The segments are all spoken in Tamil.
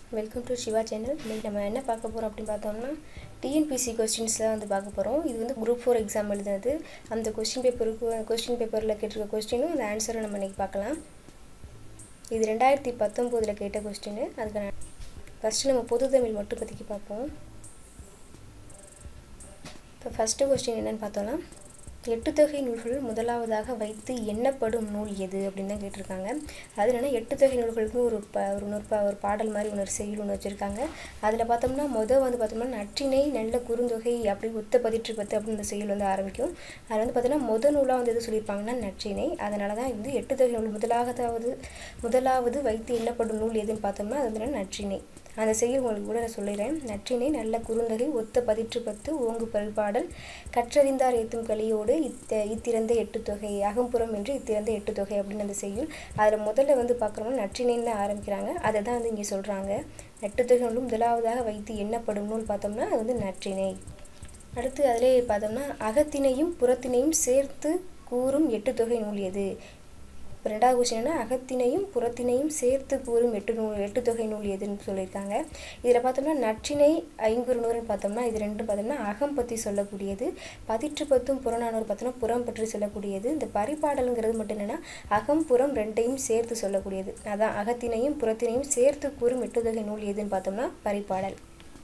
வெல்கம் டு சிவா சேனல் இன்றைக்கி நம்ம என்ன பார்க்க போகிறோம் அப்படின்னு பார்த்தோம்னா டிஎன்பிசி கொஸ்டின்ஸில் வந்து பார்க்க போகிறோம் இது வந்து குரூப் ஃபோர் எக்ஸாம் எழுதுனது அந்த கொஸ்டின் பேப்பருக்கு கொஸ்டின் பேப்பரில் கேட்டிருக்க கொஸ்டினும் அந்த ஆன்சரும் நம்ம இன்றைக்கி பார்க்கலாம் இது ரெண்டாயிரத்தி பத்தொம்போதில் கேட்ட கொஸ்டின் அதுக்கான ஃபஸ்ட்டு நம்ம பொது தமிழ் மட்டும் பற்றிக்கி பார்ப்போம் இப்போ ஃபஸ்ட்டு கொஸ்டின் என்னென்னு பார்த்தோம்னா எட்டு தொகை நூல்கள் முதலாவதாக வைத்து எண்ணப்படும் நூல் எது அப்படின்னு தான் கேட்டிருக்காங்க அது என்னென்னா எட்டு தொகை நூல்களுக்கு ஒரு ப ஒரு நூற்பா ஒரு பாடல் மாதிரி ஒன்று செய்யுள் ஒன்று வச்சுருக்காங்க அதில் பார்த்தோம்னா மொதல் வந்து பார்த்தோம்னா நற்றினை நல்ல குறுந்தொகை அப்படி ஒத்த பதிற்று பத்து அப்படின்னு இந்த செய்யுள் வந்து ஆரம்பிக்கும் அதில் வந்து பார்த்தோம்னா முத நூலாக வந்து எது சொல்லியிருப்பாங்கன்னா நற்றினை அதனால தான் வந்து எட்டு தொகை நூல் முதலாவதாவது முதலாவது வைத்து எண்ணப்படும் நூல் எதுன்னு பார்த்தோம்னா அது வந்து நற்றினை அந்த செய்யுள் உங்களுக்கு கூட நான் சொல்லிடுறேன் நற்றினை நல்ல குறுந்தகை ஒத்த பதிற்று பத்து ஓங்கு பல்பாடல் கற்றறிந்தார் ஏத்தும் கலியோடு இத்த இத்திறந்த எட்டு தொகை அகம்புறம் என்று இத்திறந்த எட்டு தொகை அப்படின்னு அந்த செய்யுள் அதில் முதல்ல வந்து பார்க்குறோம்னா நற்றினைன்னு தான் ஆரம்பிக்கிறாங்க அதை தான் வந்து இங்கே சொல்கிறாங்க எட்டு தொகை நூலும் முதலாவதாக வைத்து எண்ணப்படும் நூல் பார்த்தோம்னா அது வந்து நற்றினை அடுத்து அதிலே பார்த்தோம்னா அகத்தினையும் புறத்தினையும் சேர்த்து கூறும் எட்டு தொகை நூல் எது இப்போ ரெண்டாவது கொஸ்டின் என்ன அகத்தினையும் புறத்தினையும் சேர்த்து கூறும் எட்டு நூல் எட்டு தொகை நூல் எதுன்னு சொல்லியிருக்காங்க இதில் பார்த்தோம்னா நற்றினை ஐங்குறு நூறுன்னு பார்த்தோம்னா இது ரெண்டும் பார்த்தோம்னா அகம் பற்றி சொல்லக்கூடியது பதிற்று பத்தும் புறநானூறு பார்த்தோம்னா புறம் பற்றி சொல்லக்கூடியது இந்த பரிபாடலுங்கிறது மட்டும் என்னென்னா அகம் புறம் ரெண்டையும் சேர்த்து சொல்லக்கூடியது அதான் அகத்தினையும் புறத்தினையும் சேர்த்து கூறும் எட்டு தொகை நூல் எதுன்னு பார்த்தோம்னா பரிபாடல்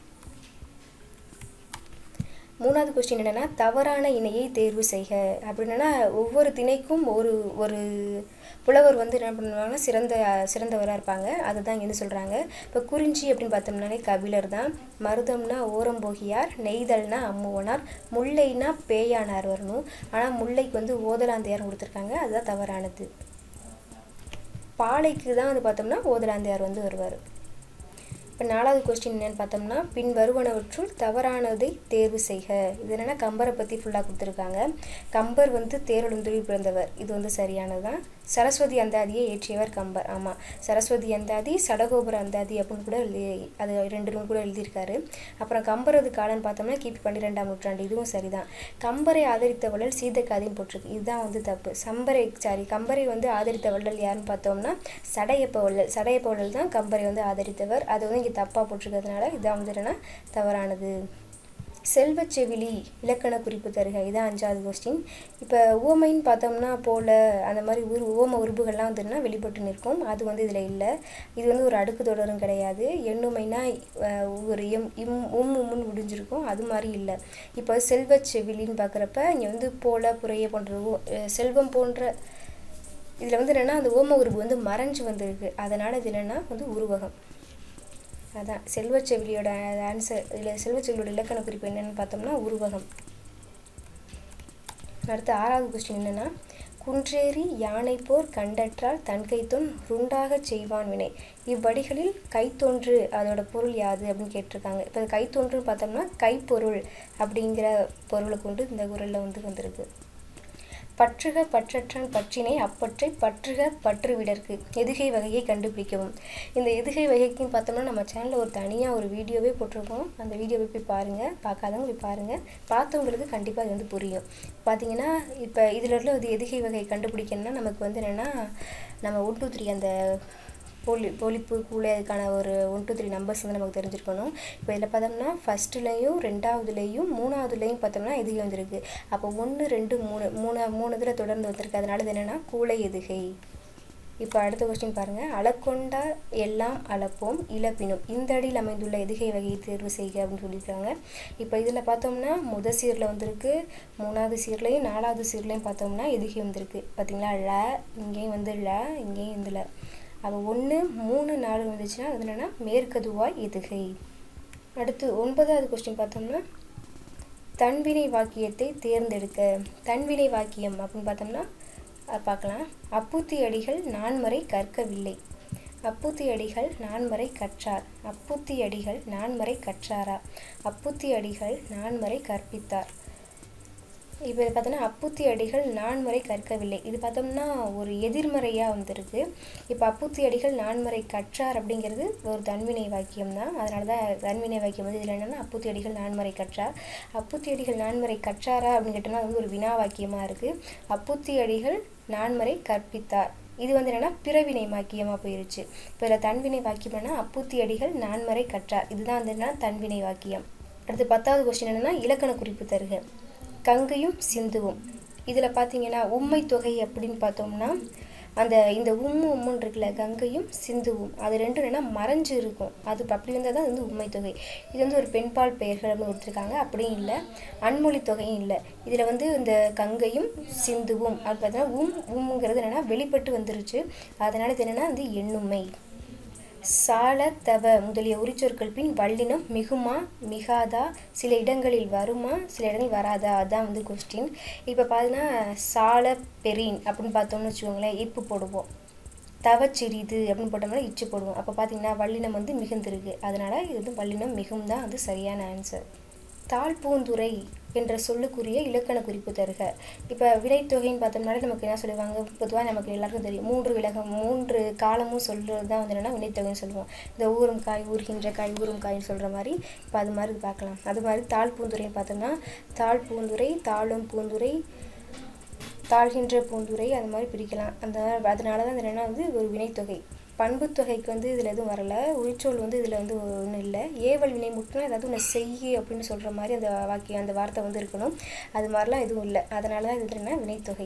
மூணாவது கொஸ்டின் என்னென்னா தவறான இணையை தேர்வு செய்க அப்படின்னா ஒவ்வொரு திணைக்கும் ஒரு ஒரு புலவர் வந்து என்ன பண்ணுவாங்கன்னா சிறந்த சிறந்தவராக இருப்பாங்க அதுதான் இங்கே வந்து சொல்கிறாங்க இப்போ குறிஞ்சி அப்படின்னு பார்த்தோம்னாலே கபிலர் தான் மருதம்னா ஓரம்போகியார் நெய்தல்னா அம்முவனார் முல்லைனா பேயானார் வரணும் ஆனால் முல்லைக்கு வந்து ஓதலாந்தையார் கொடுத்துருக்காங்க அதுதான் தவறானது பாலைக்கு தான் வந்து பார்த்தோம்னா ஓதலாந்தையார் வந்து வருவார் இப்போ நாலாவது கொஸ்டின் என்னென்னு பார்த்தோம்னா பின் வருவனவற்றுள் தவறானதை தேர்வு செய்க இது என்னென்னா கம்பரை பற்றி ஃபுல்லாக கொடுத்துருக்காங்க கம்பர் வந்து தேரொழுந்தொழில் பிறந்தவர் இது வந்து சரியானது தான் சரஸ்வதி அந்தாதியை ஏற்றியவர் கம்பர் ஆமாம் சரஸ்வதி அந்தாதி சடகோபுர அந்தாதி அப்படின்னு கூட எழுதி அது ரெண்டு நூல் கூட எழுதியிருக்காரு அப்புறம் கம்பரது காலம்னு பார்த்தோம்னா கிபி பன்னிரெண்டாம் நூற்றாண்டு இதுவும் சரிதான் கம்பரை ஆதரித்த வள்ளல் சீதக்காதியும் போட்டிருக்கு இதுதான் வந்து தப்பு சம்பரை சாரி கம்பரை வந்து ஆதரித்த வள்ளல் யாருன்னு பார்த்தோம்னா சடையப்ப வள்ளல் சடையப்ப வள்ளல் தான் கம்பரை வந்து ஆதரித்தவர் அது வந்து இங்கே தப்பாக போட்டிருக்கிறதுனால இதான் வந்து என்னன்னா தவறானது செல்வச்செவிலி இலக்கண குறிப்பு தருக இதான் அஞ்சாவது கொஸ்டின் இப்போ உவமைன்னு பார்த்தோம்னா போல அந்த மாதிரி உரு உவம உருபுகள்லாம் வந்துன்னா வெளிப்பட்டு நிற்கும் அது வந்து இதில் இல்லை இது வந்து ஒரு அடுக்கு தொடரும் கிடையாது எண்ணுமைனா ஒரு எம் இம் உம் உம்முன்னு முடிஞ்சிருக்கும் அது மாதிரி இல்லை இப்போ செல்வச்செவிலின்னு பார்க்குறப்ப இங்கே வந்து போல புறைய போன்ற செல்வம் போன்ற இதில் வந்து என்னென்னா அந்த ஓம உருபு வந்து மறைஞ்சு வந்திருக்கு அதனால் இது என்னென்னா வந்து உருவகம் அதான் செல்வச்செவிலியோட ஆன்சர் இதில் செல்வச்செவிலியோட இலக்கண குறிப்பு என்னென்னு பார்த்தோம்னா உருவகம் அடுத்து ஆறாவது கொஸ்டின் என்னென்னா குன்றேறி யானை போர் கண்டற்றால் தன் கைத்தொன் ருண்டாகச் செய்வான் வினை இவ்வடிகளில் கைத்தொன்று அதோட பொருள் யாது அப்படின்னு கேட்டிருக்காங்க இப்போ கைத்தொன்றுன்னு பார்த்தோம்னா கைப்பொருள் அப்படிங்கிற பொருளை கொண்டு இந்த குரலில் வந்து வந்திருக்கு பற்றுக பற்றற்றான் பற்றினை அப்பற்றை பற்றுக பற்று விடற்கு எதுகை வகையை கண்டுபிடிக்கவும் இந்த எதுகை வகைக்குன்னு பார்த்தோம்னா நம்ம சேனலில் ஒரு தனியாக ஒரு வீடியோவே போட்டிருக்கோம் அந்த வீடியோவை போய் பாருங்கள் பார்க்காதவங்க போய் பாருங்கள் பார்த்தவங்களுக்கு கண்டிப்பாக அது வந்து புரியும் பார்த்தீங்கன்னா இப்போ இதில் உள்ள ஒரு எதுகை வகை கண்டுபிடிக்கணும்னா நமக்கு வந்து என்னென்னா நம்ம ஒன் டூ த்ரீ அந்த போலி போலிப்பு கூலை அதுக்கான ஒரு ஒன் டூ த்ரீ நம்பர்ஸ் வந்து நமக்கு தெரிஞ்சிருக்கணும் இப்போ இதில் பார்த்தோம்னா ஃபஸ்ட்டுலேயும் ரெண்டாவதுலேயும் மூணாவதுலேயும் பார்த்தோம்னா எதுகை வந்திருக்கு அப்போ ஒன்று ரெண்டு மூணு மூணு மூணு இதில் தொடர்ந்து வந்திருக்கு அதனால இது என்னென்னா கூலை எதுகை இப்போ அடுத்த கொஸ்டின் பாருங்கள் அளக்கொண்டா எல்லாம் அளப்போம் இழப்பினும் இந்த அடியில் அமைந்துள்ள எதுகை வகையை தேர்வு செய்க அப்படின்னு சொல்லியிருக்காங்க இப்போ இதில் பார்த்தோம்னா முத சீரில் வந்திருக்கு மூணாவது சீர்லையும் நாலாவது சீர்லையும் பார்த்தோம்னா எதுகை வந்திருக்கு பார்த்தீங்களா ல இங்கேயும் வந்து ல இங்கேயும் இதில் அப்போ ஒன்று மூணு நாலு வந்துச்சுன்னா அது என்னென்னா மேற்கதுவாய் எதுகை அடுத்து ஒன்பதாவது கொஸ்டின் பார்த்தோம்னா தன்வினை வாக்கியத்தை தேர்ந்தெடுக்க தன்வினை வாக்கியம் அப்படின்னு பார்த்தோம்னா பார்க்கலாம் அப்புத்தி அடிகள் நான்மறை கற்கவில்லை அப்புத்தி அடிகள் நான்மறை கற்றார் அப்புத்தி அடிகள் நான்மறை கற்றாரா அப்புத்தி அடிகள் நான்மறை கற்பித்தார் இப்போ இது பார்த்தோன்னா அப்புத்தி அடிகள் நான்முறை கற்கவில்லை இது பார்த்தோம்னா ஒரு எதிர்மறையாக வந்திருக்கு இப்போ அப்புத்தி அடிகள் நான்முறை கற்றார் அப்படிங்கிறது ஒரு தன்வினை வாக்கியம் தான் அதனால தான் தன்வினை வாக்கியம் வந்து இதில் என்னென்னா அப்புத்தி அடிகள் நான்முறை கற்றார் அப்புத்தி அடிகள் நான்முறை கற்றாரா அப்படின்னு கேட்டோம்னா அது வந்து ஒரு வினா வாக்கியமாக இருக்குது அப்புத்தி அடிகள் நான்முறை கற்பித்தார் இது வந்து என்னென்னா பிறவினை வாக்கியமாக போயிருச்சு இப்போ இதில் தன்வினை வாக்கியம் என்னன்னா அப்புத்தி அடிகள் நான்மறை கற்றார் இதுதான் வந்து என்னன்னா தன்வினை வாக்கியம் அடுத்து பத்தாவது கொஸ்டின் என்னென்னா இலக்கண குறிப்பு தருக கங்கையும் சிந்துவும் இதில் பார்த்தீங்கன்னா உண்மை தொகை அப்படின்னு பார்த்தோம்னா அந்த இந்த உம்மு உம்முன்னு இருக்குல்ல கங்கையும் சிந்துவும் அது ரெண்டும் என்னன்னா மறைஞ்சு இருக்கும் அது அப்படி வந்தால் தான் வந்து உண்மை தொகை இது வந்து ஒரு பெண்பால் பெயர்கள் அப்படின்னு கொடுத்துருக்காங்க அப்படியும் இல்லை அன்மொழி தொகையும் இல்லை இதில் வந்து இந்த கங்கையும் சிந்துவும் அப்படி பார்த்தீங்கன்னா உம் உம்ங்கிறது என்னென்னா வெளிப்பட்டு வந்துருச்சு அதனால இது என்னென்னா வந்து எண்ணுமை சால தவ முதலிய உரிச்சொற்கள் பின் வல்லினம் மிகுமா மிகாதா சில இடங்களில் வருமா சில இடங்களில் வராதா அதான் வந்து கொஸ்டின் இப்போ பார்த்தீங்கன்னா சால பெரின் அப்படின்னு பார்த்தோம்னு வச்சுக்கோங்களேன் இப்பு போடுவோம் தவச்சிறிது அப்படின்னு போட்டோம்னா இச்சு போடுவோம் அப்போ பார்த்தீங்கன்னா வல்லினம் வந்து மிகுந்திருக்கு அதனால் இது வந்து வல்லினம் மிகும் தான் வந்து சரியான ஆன்சர் தாழ்பூந்துரை என்ற சொல்லுக்குரிய இலக்கண குறிப்பு தருக இப்போ வினைத்தொகைன்னு பார்த்தோம்னாலே நமக்கு என்ன சொல்லுவாங்க பொதுவாக நமக்கு எல்லாருக்கும் தெரியும் மூன்று விலகம் மூன்று காலமும் சொல்கிறது தான் வந்து என்னென்னா வினைத்தொகைன்னு சொல்லுவோம் இந்த ஊரும் காய் ஊர்கின்ற காய் ஊரும் காய்ன்னு சொல்கிற மாதிரி இப்போ அது மாதிரி பார்க்கலாம் அது மாதிரி தாழ் பூந்துரைன்னு பார்த்தோம்னா தாழ் பூந்துரை தாழும் பூந்துரை தாழ்கின்ற பூந்துரை அது மாதிரி பிரிக்கலாம் அந்த அதனால தான் இது என்னென்னா வந்து ஒரு வினைத்தொகை பண்புத்தொகைக்கு வந்து இதில் எதுவும் வரல உரிச்சொல் வந்து இதில் வந்து ஒன்றும் இல்லை ஏவல் வினை முட்டுனா ஏதாவது ஒன்று செய்ய அப்படின்னு சொல்கிற மாதிரி அந்த வாக்கியம் அந்த வார்த்தை வந்து இருக்கணும் அது மாதிரிலாம் எதுவும் இல்லை அதனால தான் இது என்ன வினைத்தொகை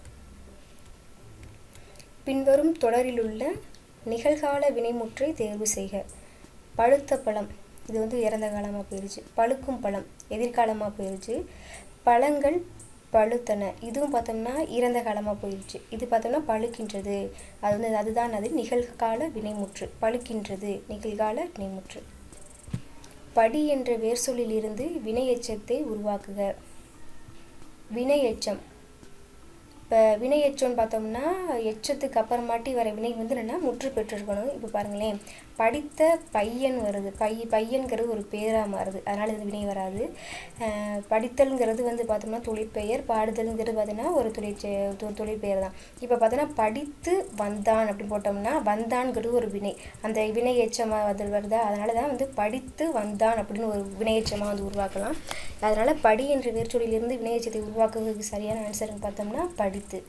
பின்வரும் தொடரில் உள்ள நிகழ்கால வினைமுற்றை தேர்வு செய்க பழுத்த பழம் இது வந்து இறந்த காலமாக போயிடுச்சு பழுக்கும் பழம் எதிர்காலமாக போயிடுச்சு பழங்கள் பழுத்தன இதுவும் பார்த்தோம்னா இறந்த காலமாக போயிடுச்சு இது பார்த்தோம்னா பழுக்கின்றது அது வந்து அதுதான் அது நிகழ்கால வினைமுற்று பழுக்கின்றது நிகழ்கால வினைமுற்று படி என்ற வேர் சொல்லிலிருந்து வினை எச்சத்தை உருவாக்குக வினை எச்சம் இப்போ வினை எச்சம்னு பார்த்தோம்னா எச்சத்துக்கு அப்புறமாட்டி வர வினை வந்து என்னென்னா முற்று பெற்றிருக்கணும் இப்போ பாருங்களேன் படித்த பையன் வருது பை பையன்கிறது ஒரு பேராக மாறுது அதனால் இது வினை வராது படித்தல்ங்கிறது வந்து பார்த்தோம்னா தொழிற்பெயர் பாடுதல்ங்கிறது பார்த்தீங்கன்னா ஒரு தொழிற் ஒரு தொழிற்பெயர் தான் இப்போ பார்த்தோன்னா படித்து வந்தான் அப்படின்னு போட்டோம்னா வந்தான்ங்கிறது ஒரு வினை அந்த வினை எச்சமாக வந்து வருதா அதனால தான் வந்து படித்து வந்தான் அப்படின்னு ஒரு வினை எச்சமாக வந்து உருவாக்கலாம் அதனால் படி என்ற வேர்ச்சொலியிலிருந்து வினை எச்சத்தை உருவாக்குவதற்கு சரியான ஆன்சர்னு பார்த்தோம்னா படித்து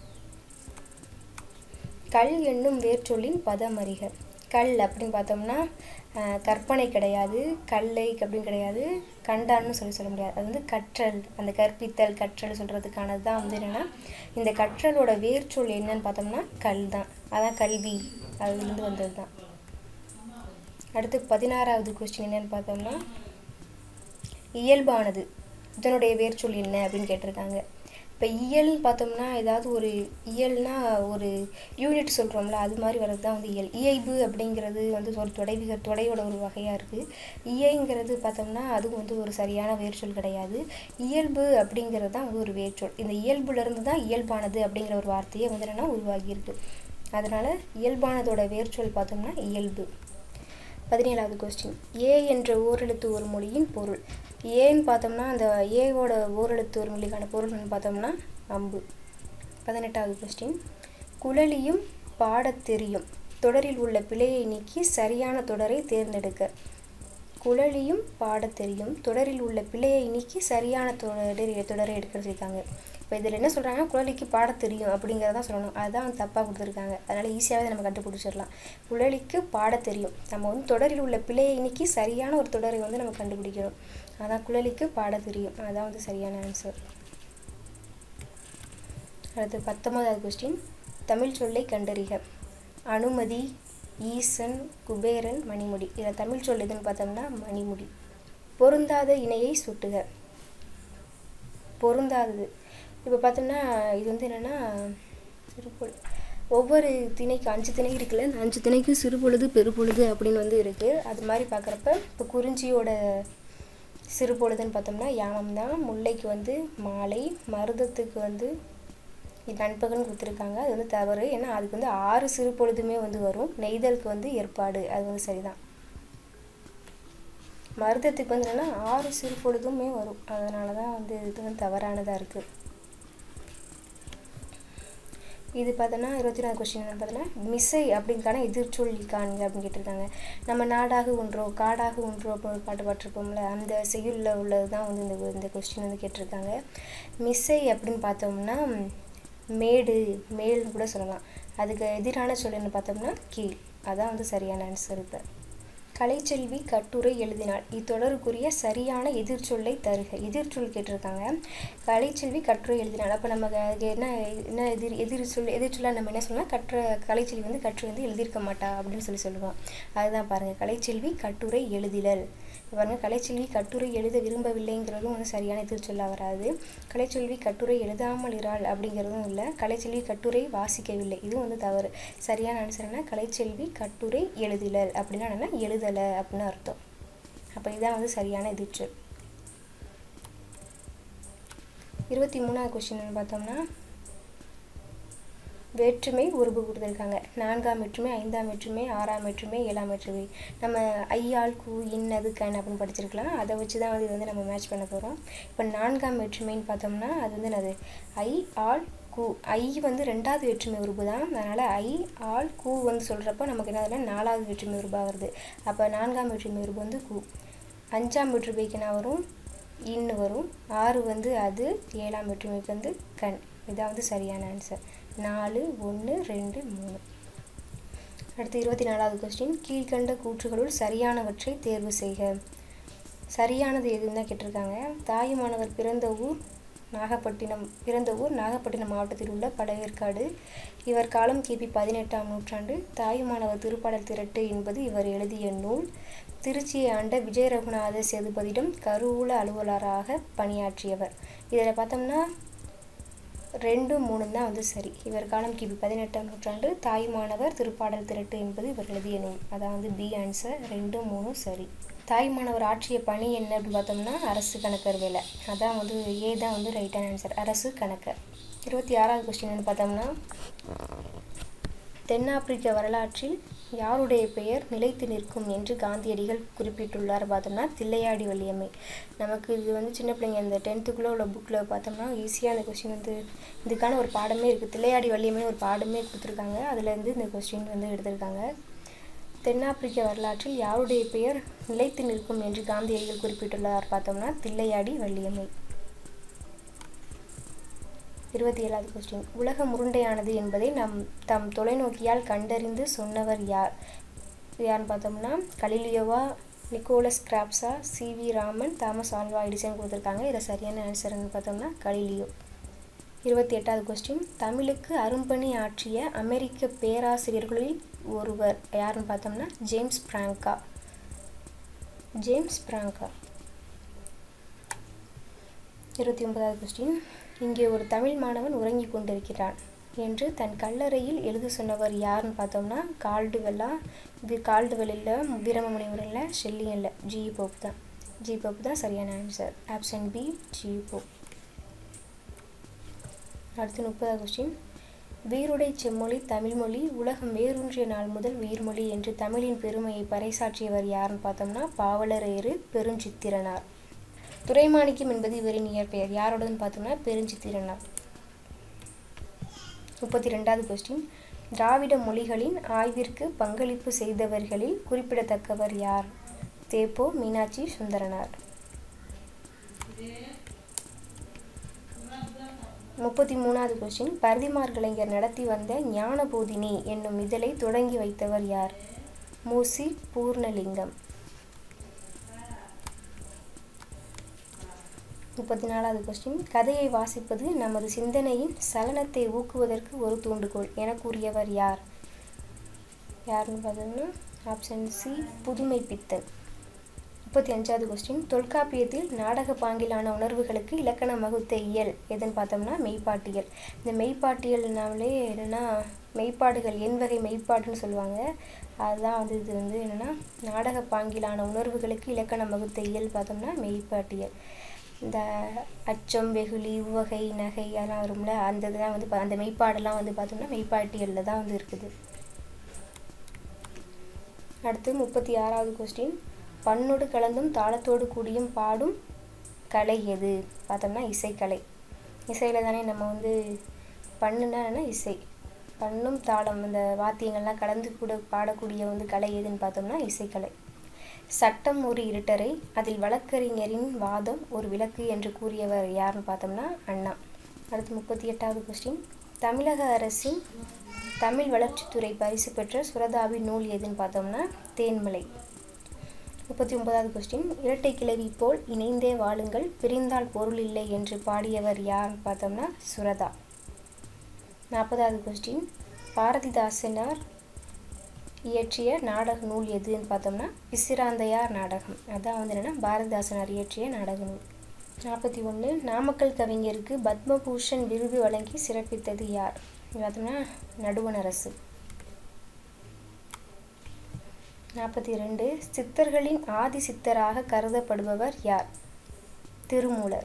கல் என்னும் வேர்ச்சொல்லின் பதம் அறிக கல் அப்படின்னு பார்த்தோம்னா கற்பனை கிடையாது கல்லை அப்படின்னு கிடையாது கண்டான்னு சொல்லி சொல்ல முடியாது அது வந்து கற்றல் அந்த கற்பித்தல் கற்றல் சொல்கிறதுக்கானது தான் வந்து என்னென்னா இந்த கற்றலோட வேர்ச்சொல் என்னன்னு பார்த்தோம்னா கல் தான் அதான் கல்வி அதுலேருந்து வந்தது தான் அடுத்து பதினாறாவது கொஸ்டின் என்னன்னு பார்த்தோம்னா இயல்பானது இதனுடைய வேர்ச்சொல் என்ன அப்படின்னு கேட்டிருக்காங்க இப்போ இயல்னு பார்த்தோம்னா ஏதாவது ஒரு இயல்னா ஒரு யூனிட் சொல்கிறோம்ல அது மாதிரி வர்றது தான் வந்து இயல் இயைபு அப்படிங்கிறது வந்து ஒரு தொடைவிக தொடையோட ஒரு வகையாக இருக்குது இயைங்கிறது பார்த்தோம்னா அதுவும் வந்து ஒரு சரியான வேர்ச்சொல் கிடையாது இயல்பு அப்படிங்கிறது தான் வந்து ஒரு வேர்ச்சொல் இந்த இயல்புலேருந்து தான் இயல்பானது அப்படிங்கிற ஒரு வார்த்தையை வந்து என்னென்னா உருவாகியிருக்கு அதனால் இயல்பானதோட வேர்ச்சொல் பார்த்தோம்னா இயல்பு பதினேழாவது கொஸ்டின் ஏ என்ற ஓரெழுத்து ஒரு மொழியின் பொருள் ஏன்னு பார்த்தோம்னா அந்த ஏவோட ஓரெழுத்து ஒரு மொழிக்கான பொருள்னு பார்த்தோம்னா அம்பு பதினெட்டாவது கொஸ்டின் குழலியும் பாடத் தெரியும் தொடரில் உள்ள பிழையை நீக்கி சரியான தொடரை தேர்ந்தெடுக்க குழலியும் பாடத் தெரியும் தொடரில் உள்ள பிழையை நீக்கி சரியான தொடரை தொடரை எடுக்க சொல்லியிருக்காங்க இப்போ இதில் என்ன சொல்கிறாங்கன்னா குழலிக்கு பாடத் தெரியும் அப்படிங்கிறதான் சொல்லணும் அதுதான் தப்பாக கொடுத்துருக்காங்க அதனால் ஈஸியாகவே நம்ம கண்டுபிடிச்சிடலாம் குழலிக்கு பாடத் தெரியும் நம்ம வந்து தொடரில் உள்ள பிழையை நீக்கி சரியான ஒரு தொடரை வந்து நம்ம கண்டுபிடிக்கணும் அதான் குழலிக்கு பாடத் தெரியும் அதுதான் வந்து சரியான ஆன்சர் அடுத்து பத்தொன்பதாவது கொஸ்டின் தமிழ் சொல்லை கண்டறிக அனுமதி ஈசன் குபேரன் மணிமுடி இதில் தமிழ் சொல் எதுன்னு பார்த்தோம்னா மணிமுடி பொருந்தாத இணையை சுட்டுக பொருந்தாதது இப்போ பார்த்தோம்னா இது வந்து என்னென்னா சிறுபொழு ஒவ்வொரு திணைக்கு அஞ்சு திணை இருக்குல்ல அந்த அஞ்சு திணைக்கும் சிறுபொழுது பெருபொழுது அப்படின்னு வந்து இருக்குது அது மாதிரி பார்க்குறப்ப இப்போ குறிஞ்சியோட சிறுபொழுதுன்னு பார்த்தோம்னா யாமம் தான் முல்லைக்கு வந்து மாலை மருதத்துக்கு வந்து நண்பகல்னு கொடுத்துருக்காங்க அது வந்து தவறு ஏன்னா அதுக்கு வந்து ஆறு சிறு பொழுதுமே வந்து வரும் நெய்தலுக்கு வந்து ஏற்பாடு அது வந்து சரிதான் மருதத்துக்கு வந்து என்னன்னா ஆறு சிறு பொழுதுமே வரும் அதனால தான் வந்து இது வந்து தவறானதாக இருக்குது இது பார்த்தோன்னா இருபத்தி நாலு கொஸ்டின் என்ன பார்த்தோன்னா மிசை அப்படிங்கான எதிர்ச்சொல்லி காணுங்க அப்படின்னு கேட்டிருக்காங்க நம்ம நாடாக ஒன்றோ காடாக ஒன்றோ அப்படின்னு ஒரு பாட்டு பாட்டிருப்போம்ல அந்த செய்யுளில் உள்ளது தான் வந்து இந்த இந்த கொஸ்டின் வந்து கேட்டிருக்காங்க மிசை அப்படின்னு பார்த்தோம்னா மேடு மேல்னு கூட சொல்லலாம் அதுக்கு எதிரான சொல்லுன்னு பார்த்தோம்னா கீழ் அதான் வந்து சரியான ஆன்சர் இப்போ கலைச்செல்வி கட்டுரை எழுதினாள் இத்தொடருக்குரிய சரியான எதிர்ச்சொல்லை தருக எதிர்ச்சொல் கேட்டிருக்காங்க கலைச்செல்வி கட்டுரை எழுதினாள் அப்போ நம்ம அதுக்கு என்ன என்ன எதிர் எதிர்ச்சொல் எதிர்ச்சொல்லாக நம்ம என்ன சொல்லலாம் கற்ற கலைச்செல்வி வந்து கட்டுரை வந்து எழுதியிருக்க மாட்டா அப்படின்னு சொல்லி சொல்லுவோம் அதுதான் பாருங்கள் கலைச்செல்வி கட்டுரை எழுதிலல் பாருங்க கலைச்செல்வி கட்டுரை எழுத விரும்பவில்லைங்கிறதும் வந்து சரியான எதிர்ச்சொல்லாக வராது கலைச்செல்வி கட்டுரை எழுதாமல் இறாள் அப்படிங்கிறதும் இல்லை கலைச்செல்வி கட்டுரை வாசிக்கவில்லை இதுவும் வந்து தவறு சரியான ஆன்சர் என்ன கலைச்செல்வி கட்டுரை எழுதிலல் அப்படின்னா என்ன எழுதலை அப்படின்னு அர்த்தம் அப்போ இதுதான் வந்து சரியான எதிர்ச்சொல் இருபத்தி மூணாவது கொஸ்டின் பார்த்தோம்னா வேற்றுமை உருபு கொடுத்துருக்காங்க நான்காம் வேற்றுமை ஐந்தாம் வேற்றுமை ஆறாம் வேற்றுமை ஏழாம் வேற்றுமை நம்ம ஐயாள் கூ இன்னது கண் அப்படின்னு படிச்சிருக்கலாம் அதை வச்சு தான் வந்து இது வந்து நம்ம மேட்ச் பண்ண போகிறோம் இப்போ நான்காம் வேற்றுமைன்னு பார்த்தோம்னா அது வந்து என்னது ஐ ஆள் கூ ஐ வந்து ரெண்டாவது வேற்றுமை உருபு தான் அதனால் ஐ ஆள் கூ வந்து சொல்கிறப்போ நமக்கு என்னதுன்னா நாலாவது வேற்றுமை உருபாக வருது அப்போ நான்காம் வேற்றுமை உருபு வந்து கூ அஞ்சாம் வேற்றுமைக்கு என்ன வரும் இன்னு வரும் ஆறு வந்து அது ஏழாம் வேற்றுமைக்கு வந்து கண் இதான் வந்து சரியான ஆன்சர் நாலு ஒன்று ரெண்டு மூணு அடுத்து இருபத்தி நாலாவது கொஸ்டின் கீழ்கண்ட கூற்றுகளுள் சரியானவற்றை தேர்வு செய்க சரியானது எதுன்னு தான் கேட்டிருக்காங்க தாயுமானவர் பிறந்த ஊர் நாகப்பட்டினம் பிறந்த ஊர் நாகப்பட்டினம் மாவட்டத்தில் உள்ள பழவேற்காடு இவர் காலம் கிபி பதினெட்டாம் நூற்றாண்டு தாயுமானவர் திருப்பாடல் திரட்டு என்பது இவர் எழுதிய நூல் திருச்சியை ஆண்ட விஜய ரகுநாத சேதுபதியிடம் கருவூல அலுவலராக பணியாற்றியவர் இதில் பார்த்தோம்னா ரெண்டு மூணு தான் வந்து சரி இவர் காலம் கிபி பதினெட்டாம் நூற்றாண்டு தாய்மானவர் திருப்பாடல் திரட்டு என்பது இவர் எழுதிய நூல் அதான் வந்து பி ஆன்சர் ரெண்டு மூணும் சரி தாய்மானவர் ஆற்றிய பணி என்ன அப்படின்னு பார்த்தோம்னா அரசு கணக்கர் வேலை அதான் வந்து ஏ தான் வந்து ரைட்டான ஆன்சர் அரசு கணக்கர் இருபத்தி ஆறாவது கொஸ்டின் பார்த்தோம்னா தென்னாப்பிரிக்க வரலாற்றில் யாருடைய பெயர் நிலைத்து நிற்கும் என்று காந்தியடிகள் குறிப்பிட்டுள்ளார் பார்த்தோம்னா தில்லையாடி வள்ளியம்மை நமக்கு இது வந்து சின்ன பிள்ளைங்க இந்த டென்த்துக்குள்ளே உள்ள புக்கில் பார்த்தோம்னா ஈஸியாக அந்த கொஸ்டின் வந்து இதுக்கான ஒரு பாடமே இருக்குது தில்லையாடி வள்ளியம்மை ஒரு பாடமே கொடுத்துருக்காங்க அதுலேருந்து இந்த கொஸ்டின் வந்து எடுத்திருக்காங்க தென்னாப்பிரிக்க வரலாற்றில் யாருடைய பெயர் நிலைத்து நிற்கும் என்று காந்தியடிகள் குறிப்பிட்டுள்ளார் பார்த்தோம்னா தில்லையாடி வள்ளியம்மை இருபத்தி ஏழாவது கொஸ்டின் உலகம் உருண்டையானது என்பதை நம் தம் தொலைநோக்கியால் கண்டறிந்து சொன்னவர் யார் யாருன்னு பார்த்தோம்னா கலிலியோவா நிக்கோலஸ் கிராப்ஸா C V Raman Thomas Alva Edison கொடுத்துருக்காங்க இதில் சரியான ஆன்சர்னு பார்த்தோம்னா கலிலியோ இருபத்தி எட்டாவது கொஸ்டின் தமிழுக்கு அரும்பணி ஆற்றிய அமெரிக்க பேராசிரியர்களில் ஒருவர் யாருன்னு பார்த்தோம்னா ஜேம்ஸ் பிராங்கா ஜேம்ஸ் பிராங்கா இருபத்தி ஒன்பதாவது கொஸ்டின் இங்கே ஒரு தமிழ் மாணவன் உறங்கிக் கொண்டிருக்கிறான் என்று தன் கல்லறையில் எழுத சொன்னவர் யாருன்னு பார்த்தோம்னா கால்டுவெல்லா இது கால்டுவெல் இல்லை வீரமமுனிவர் இல்லை ஷெல்லியும் இல்லை ஜி போப் தான் ஜி போப் தான் சரியான answer option B G Pope அடுத்து முப்பதாவது கொஸ்டின் வீருடை செம்மொழி தமிழ்மொழி உலகம் வேரூன்றிய நாள் முதல் உயிர்மொழி என்று தமிழின் பெருமையை பறைசாற்றியவர் யாருன்னு பார்த்தோம்னா பாவலரேறு பெருஞ்சித்திரனார் துரைமாணிக்கம் என்பது இவரின் இயற்பெயர் யாரோடதுன்னு பார்த்தோம்னா பெருஞ்சித்திரனார் முப்பத்தி ரெண்டாவது கொஸ்டின் திராவிட மொழிகளின் ஆய்விற்கு பங்களிப்பு செய்தவர்களில் குறிப்பிடத்தக்கவர் யார் தேப்போ மீனாட்சி சுந்தரனார் முப்பத்தி மூணாவது கொஸ்டின் பரதிமார் கலைஞர் நடத்தி வந்த ஞானபோதினி என்னும் இதழை தொடங்கி வைத்தவர் யார் மூசி பூர்ணலிங்கம் முப்பத்தி நாலாவது கொஸ்டின் கதையை வாசிப்பது நமது சிந்தனையின் சலனத்தை ஊக்குவதற்கு ஒரு தூண்டுகோல் என கூறியவர் யார் யாருன்னு பார்த்தோம்னா ஆப்ஷன் சி புதுமை பித்தன் முப்பத்தி அஞ்சாவது கொஸ்டின் தொல்காப்பியத்தில் நாடக பாங்கிலான உணர்வுகளுக்கு இலக்கணம் வகுத்த இயல் எதுன்னு பார்த்தோம்னா மெய்ப்பாட்டியல் இந்த மெய்ப்பாட்டியல்னாலே என்னென்னா மெய்ப்பாடுகள் என் வகை மெய்ப்பாடுன்னு சொல்லுவாங்க அதுதான் வந்து இது வந்து என்னென்னா நாடக பாங்கிலான உணர்வுகளுக்கு இலக்கணம் வகுத்த இயல் பார்த்தோம்னா மெய்ப்பாட்டியல் இந்த அச்சம் வெகுளி உவகை நகை அதெல்லாம் வரும்ல அந்த இதெல்லாம் வந்து பா- அந்த மெய்ப்பாடெல்லாம் வந்து பார்த்தோம்னா மெய்ப்பாட்டியலில் தான் வந்து இருக்குது அடுத்து முப்பத்தி ஆறாவது கொஸ்டின் பண்ணோடு கலந்தும் தாளத்தோடு கூடியும் பாடும் கலை எது பார்த்தோம்னா இசைக்கலை இசையில் தானே நம்ம வந்து பண்ணுனா என்ன இசை பண்ணும் தாளம் இந்த வாத்தியங்கள்லாம் கலந்து கூட பாடக்கூடிய வந்து கலை எதுன்னு பார்த்தோம்னா இசைக்கலை சட்டம் ஒரு இருட்டறை அதில் வழக்கறிஞரின் வாதம் ஒரு விளக்கு என்று கூறியவர் யாருன்னு பார்த்தோம்னா அண்ணா அடுத்து முப்பத்தி எட்டாவது கொஸ்டின் தமிழக அரசின் தமிழ் வளர்ச்சித்துறை பரிசு பெற்ற சுரதாவின் நூல் எதுன்னு பார்த்தோம்னா தேன்மலை முப்பத்தி ஒன்பதாவது கொஸ்டின் இரட்டை கிளவி போல் இணைந்தே வாழுங்கள் பிரிந்தால் பொருள் இல்லை என்று பாடியவர் யார்னு பார்த்தோம்னா சுரதா நாற்பதாவது கொஸ்டின் பாரதிதாசனார் இயற்றிய நாடக நூல் எதுன்னு பார்த்தோம்னா பிசிராந்தையார் நாடகம் அதான் வந்து என்னென்னா பாரதிதாசனார் இயற்றிய நாடக நூல் நாற்பத்தி ஒன்று நாமக்கல் கவிஞருக்கு பத்மபூஷன் விருது வழங்கி சிறப்பித்தது யார் பார்த்தோம்னா நடுவண் அரசு நாற்பத்தி ரெண்டு சித்தர்களின் ஆதி சித்தராக கருதப்படுபவர் யார் திருமூலர்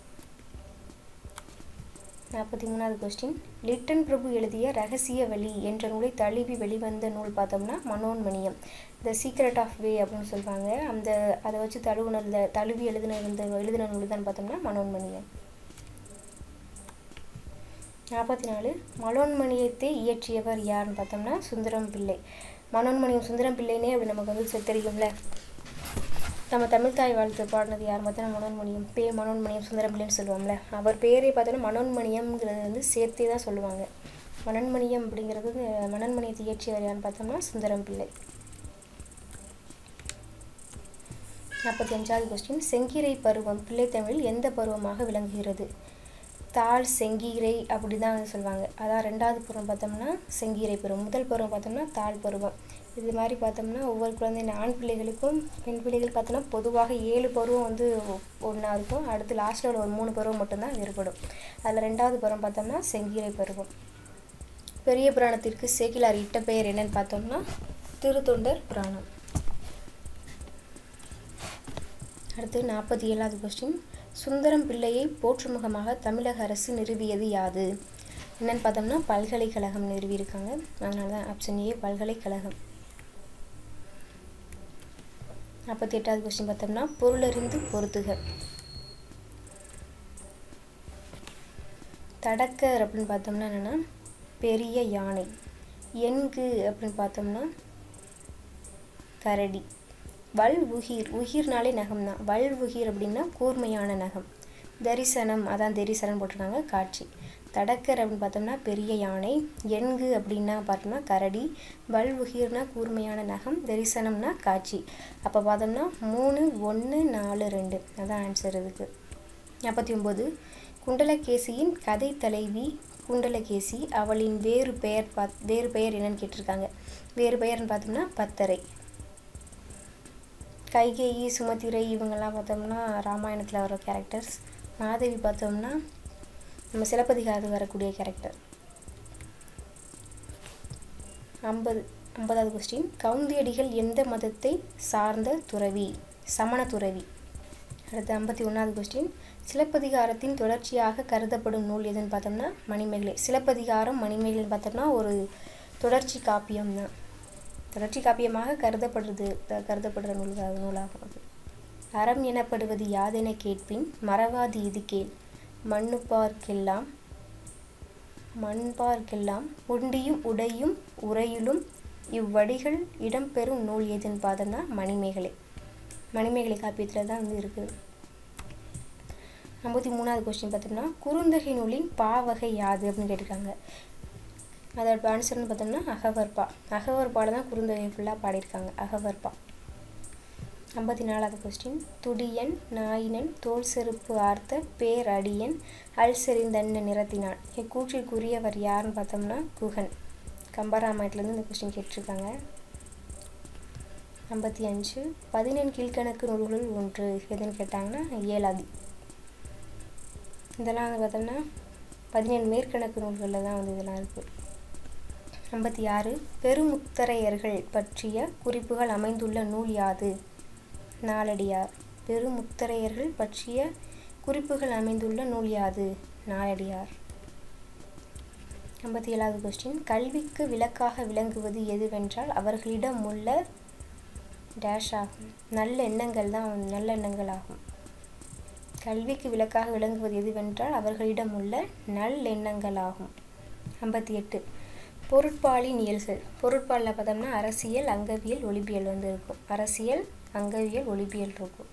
நாற்பத்தி மூணாவது கொஸ்டின் லிட்டன் பிரபு எழுதிய ரகசிய வழி என்ற நூலை தழுவி வெளிவந்த நூல் பார்த்தோம்னா Manonmaniyam the secret of way அப்படின்னு சொல்லுவாங்க அந்த அதை வச்சு தழுவுனரில் தழுவி எழுதின இந்த எழுதின நூல் தான் பார்த்தோம்னா மனோன்மணியம் நாற்பத்தி நாலு மனோன்மணியத்தை இயற்றியவர் யாருன்னு பார்த்தோம்னா சுந்தரம் பிள்ளை மனோன்மணியம் சுந்தரம் பிள்ளைனே அப்படி நமக்கு வந்து தெரியும்ல நம்ம தமிழ் தாய் வாழ்த்து பாடினது யார் பார்த்தோன்னா மனோன்மணியம் பே மனோன்மணியம் சுந்தரம் பிள்ளைன்னு சொல்லுவோம்ல அவர் பேரே பார்த்தோன்னா மனோன்மணியம்ங்கிறது வந்து சேர்த்தே தான் சொல்லுவாங்க மனோன்மணியம் அப்படிங்கிறது மனோன்மணியத்தை இயற்றியவர் யாருன்னு பார்த்தோம்னா சுந்தரம் பிள்ளை நாற்பத்தி அஞ்சாவது கொஸ்டின் செங்கீரை பருவம் பிள்ளைத்தமிழில் எந்த பருவமாக விளங்குகிறது தாள் செங்கீரை அப்படி தான் வந்து சொல்லுவாங்க அதான் ரெண்டாவது பருவம் பார்த்தோம்னா செங்கீரை பருவம் முதல் பருவம் பார்த்தோம்னா தாள் பருவம் இது மாதிரி பார்த்தோம்னா ஒவ்வொரு குழந்தை ஆண் பிள்ளைகளுக்கும் பெண் பிள்ளைகள் பார்த்தோம்னா பொதுவாக ஏழு பருவம் வந்து ஒன்றா இருக்கும் அடுத்து லாஸ்ட்டில் உள்ள ஒரு மூணு பருவம் மட்டும்தான் வேறுபடும் அதில் ரெண்டாவது பருவம் பார்த்தோம்னா செங்கீரை பருவம் பெரிய புராணத்திற்கு சேக்கிலார் இட்ட பெயர் என்னன்னு பார்த்தோம்னா திருத்தொண்டர் புராணம் அடுத்து நாற்பத்தி ஏழாவது கொஸ்டின் சுந்தரம் பிள்ளையை போற்றுமுகமாக தமிழக அரசு நிறுவியது யாது என்னன்னு பார்த்தோம்னா பல்கலைக்கழகம் நிறுவியிருக்காங்க அதனால தான் ஆப்ஷன் ஏ பல்கலைக்கழகம் நாற்பத்தி எட்டாவது கொஸ்டின் பார்த்தோம்னா பொருளறிந்து பொருத்துக தடக்கர் அப்படின்னு பார்த்தோம்னா என்னென்னா பெரிய யானை எண்கு அப்படின்னு பார்த்தோம்னா கரடி வல் உகிர் உகிர்னாலே நகம் தான் வல் உகிர் அப்படின்னா கூர்மையான நகம் தரிசனம் அதான் தரிசனம் போட்டிருக்காங்க காட்சி தடக்கர் அப்படின்னு பார்த்தோம்னா பெரிய யானை எண்கு அப்படின்னா பார்த்தோம்னா கரடி வல் உகிர்னா கூர்மையான நகம் தரிசனம்னா காட்சி அப்போ பார்த்தோம்னா மூணு ஒன்று நாலு ரெண்டு அதான் ஆன்சர் இதுக்கு நாற்பத்தி ஒம்பது குண்டலகேசியின் கதை தலைவி குண்டலகேசி அவளின் வேறு பெயர் பாத் வேறு பெயர் என்னன்னு கேட்டிருக்காங்க வேறு பெயர்னு பார்த்தோம்னா பத்தரை கைகேயி சுமதிரை இவங்கெல்லாம் பார்த்தோம்னா ராமாயணத்தில் வர கேரக்டர்ஸ் மாதவி பார்த்தோம்னா நம்ம சிலப்பதிகாரத்துக்கு வரக்கூடிய கேரக்டர் ஐம்பது ஐம்பதாவது கொஸ்டின் கவுந்தியடிகள் எந்த மதத்தை சார்ந்த துறவி சமண துறவி அடுத்து ஐம்பத்தி ஒன்றாவது கொஸ்டின் சிலப்பதிகாரத்தின் தொடர்ச்சியாக கருதப்படும் நூல் எதுன்னு பார்த்தோம்னா மணிமேகலை சிலப்பதிகாரம் மணிமேகலைன்னு பார்த்தோம்னா ஒரு தொடர்ச்சி காப்பியம் தான் தொடர்ச்சி காப்பியமாக கருதப்படுறது கருதப்படுற நூல் நூலாகும் அது அறம் எனப்படுவது யாதென கேட்பின் மறவாது இது கேள் மண்ணுப்பார்க்கெல்லாம் மண்பார்க்கெல்லாம் உண்டியும் உடையும் உரையிலும் இவ்வடிகள் இடம்பெறும் நூல் எதுன்னு பார்த்தோம்னா மணிமேகலை மணிமேகலை காப்பியத்தில் தான் வந்து இருக்குது ஐம்பத்தி மூணாவது கொஸ்டின் பார்த்தோம்னா குறுந்தகை நூலின் பாவகை யாது அப்படின்னு கேட்டிருக்காங்க அதோட ஆன்சர்னு பார்த்தோம்னா அகவர்பா அகவர்பாவில் தான் குறுந்தொகை ஃபுல்லாக பாடியிருக்காங்க அகவர்பா ஐம்பத்தி நாலாவது கொஸ்டின் துடியன் நாயினன் தோல் செருப்பு ஆர்த்த பேரடியன் அல் செறிந்தன்ன நிறத்தினான் இக்கூற்றிற்குரியவர் யாருன்னு பார்த்தோம்னா குகன் கம்பராமாயத்துலேருந்து இந்த கொஸ்டின் கேட்டிருக்காங்க ஐம்பத்தி அஞ்சு பதினெண் கீழ்கணக்கு நூல்களுள் ஒன்று எதுன்னு கேட்டாங்கன்னா ஏழாதி இதெல்லாம் வந்து பார்த்தோம்னா பதினேழு மேற்கணக்கு நூல்களில் தான் வந்து இதெல்லாம் இருக்குது ஐம்பத்தி ஆறு பெருமுத்தரையர்கள் பற்றிய குறிப்புகள் அமைந்துள்ள நூல் யாது நாலடியார் பெருமுத்தரையர்கள் பற்றிய குறிப்புகள் அமைந்துள்ள நூல் யாது நாலடியார் ஐம்பத்தி ஏழாவது கொஸ்டின் கல்விக்கு விளக்காக விளங்குவது எதுவென்றால் அவர்களிடம் உள்ள டேஷ் ஆகும் நல்ல எண்ணங்கள் தான் நல்ல எண்ணங்கள் ஆகும் கல்விக்கு விளக்காக விளங்குவது எதுவென்றால் அவர்களிடம் உள்ள நல்லெண்ணங்கள் ஆகும் ஐம்பத்தி எட்டு பொருட்பாலின் இயல்கள் பொருட்பாலில் பார்த்தோம்னா அரசியல் அங்கவியல் ஒளிபியல் வந்து இருக்கும் அரசியல் அங்கவியல் ஒளிபியல் இருக்கும்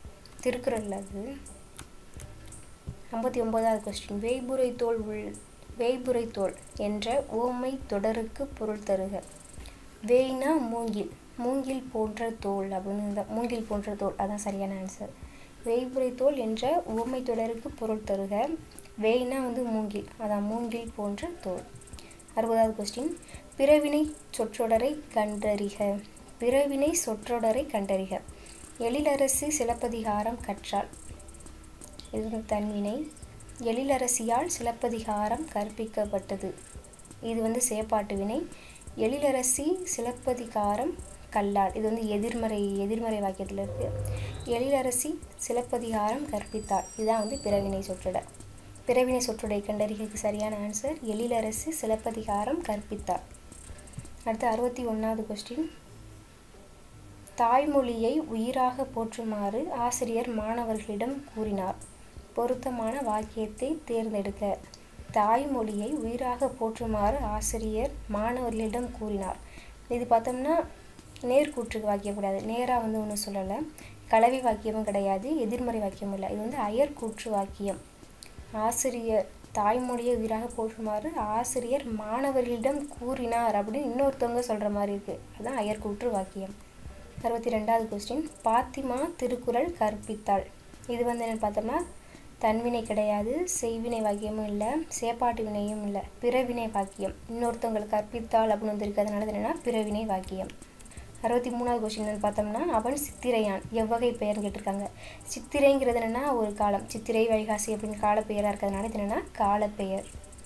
திருக்குறள் அது ஐம்பத்தி ஒன்பதாவது கொஸ்டின் வேய்புரை தோல் உள் வேய்புரை தோல் என்ற ஓமை தொடருக்கு பொருள் தருக வேய்னா மூங்கில் மூங்கில் போன்ற தோல் அப்படின்னு இந்த மூங்கில் போன்ற தோல் அதான் சரியான ஆன்சர் வேய்புரை தோல் என்ற ஓமை தொடருக்கு பொருள் தருக வேய்னா வந்து மூங்கில் அதான் மூங்கில் போன்ற தோல் அறுபதாவது கொஸ்டின் பிறவினை சொற்றொடரை கண்டறிக பிறவினை சொற்றொடரை கண்டறிக எழிலரசி சிலப்பதிகாரம் கற்றால் இது வந்து தன்வினை எழிலரசியால் சிலப்பதிகாரம் கற்பிக்கப்பட்டது இது வந்து சேப்பாட்டு வினை எழிலரசி சிலப்பதிகாரம் கல்லால் இது வந்து எதிர்மறை எதிர்மறை வாக்கியத்தில் இருக்குது எழிலரசி சிலப்பதிகாரம் கற்பித்தாள் இதுதான் வந்து பிறவினை சொற்றொடர் பிறவினை சொற்றொடரை கண்டறிகைக்கு சரியான ஆன்சர் எழிலரசி சிலப்பதிகாரம் கற்பித்தாள் அடுத்து அறுபத்தி ஒன்றாவது கொஸ்டின் தாய்மொழியை உயிராக போற்றுமாறு ஆசிரியர் மாணவர்களிடம் கூறினார் பொருத்தமான வாக்கியத்தை தேர்ந்தெடுக்க தாய்மொழியை உயிராக போற்றுமாறு ஆசிரியர் மாணவர்களிடம் கூறினார் இது பார்த்தோம்னா நேர்கூற்றுக்கு வாக்கியம் கிடையாது நேராக வந்து ஒன்றும் சொல்லலை கலவை வாக்கியமும் கிடையாது எதிர்மறை வாக்கியமும் இல்லை இது வந்து அயர்கூற்று வாக்கியம் ஆசிரியர் தாய்மொழியை உயிராக போற்றுமாறு ஆசிரியர் மாணவர்களிடம் கூறினார் அப்படின்னு இன்னொருத்தவங்க சொல்கிற மாதிரி இருக்குது அதுதான் அயர்கூற்று வாக்கியம் அறுபத்தி ரெண்டாவது கொஸ்டின் பாத்திமா திருக்குறள் கற்பித்தாள் இது வந்து என்னென்னு பார்த்தோம்னா தன்வினை கிடையாது செய்வினை வாக்கியமும் இல்லை சேப்பாட்டு வினையும் இல்லை பிறவினை வாக்கியம் இன்னொருத்தவங்களுக்கு கற்பித்தாள் அப்படின்னு வந்திருக்கு அதனால என்னென்னா பிறவினை வாக்கியம் அறுபத்தி மூணாவது கொஸ்டின் பார்த்தோம்னா அவன் சித்திரையான் எவ்வகை பெயர்னு கேட்டிருக்காங்க சித்திரைங்கிறது என்னென்னா ஒரு காலம் சித்திரை வைகாசி அப்படின்னு காலப்பெயராக இருக்கிறதுனால இது என்னென்னா காலப்பெயர்